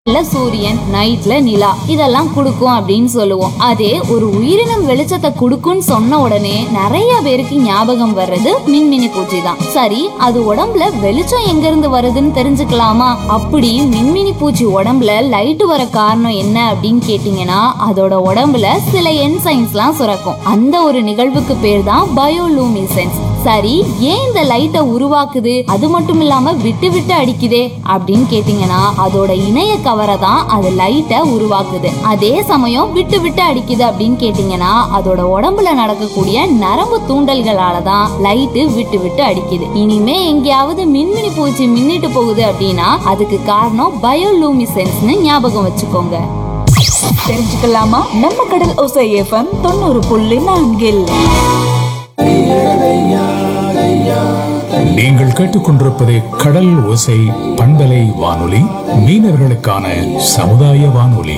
இல்ல சூரியன் நைட்ல நிலா இதெல்லாம் கொடுக்கும் அப்படின்னு சொல்லுவோம் அதே ஒரு உயிரினம் வெளிச்சத்தை கொடுக்கும்னு சொன்ன உடனே நிறைய பேருக்கு ஞாபகம் வர்றது மின்மினி பூச்சி தான் சரி அது உடம்புல வெளிச்சம் எங்க இருந்து வருதுன்னு தெரிஞ்சுக்கலாமா அப்படி மின்மினி பூச்சி உடம்புல லைட் வர காரணம் என்ன அப்படின்னு கேட்டீங்கன்னா அதோட உடம்புல சில என்சைன்ஸ்லாம் சுரக்கும் அந்த ஒரு நிகழ்வுக்கு பேர் தான் பயோலூமிசென்ஸ் சரி ஏன் இந்த லைட்டை உருவாக்குது அது மட்டும் இல்லாம விட்டு விட்டு அடிக்குதே அப்படின்னு கேட்டீங்கன்னா அதோட இணைய கவரை தான் அது லைட்டை உருவாக்குது அதே சமயம் விட்டு விட்டு அடிக்குது அப்படின்னு கேட்டீங்கன்னா அதோட உடம்புல நடக்கக்கூடிய நரம்பு தூண்டல்களால தான் லைட்டு விட்டு விட்டு அடிக்குது இனிமே எங்கேயாவது மின்மினி பூச்சி மின்னிட்டு போகுது அப்படின்னா அதுக்கு காரணம் பயோலூமிசென்ஸ்னு ஞாபகம் வச்சுக்கோங்க தெரிஞ்சுக்கலாமா நம்ம கடல் ஒசை எஃப்எம் தொண்ணூறு புள்ளி நான்கில் நீங்கள் கேட்டுக்கொண்டிருப்பது கடல் ஓசை பண்பலை வானொலி மீனவர்களுக்கான சமுதாய வானொலி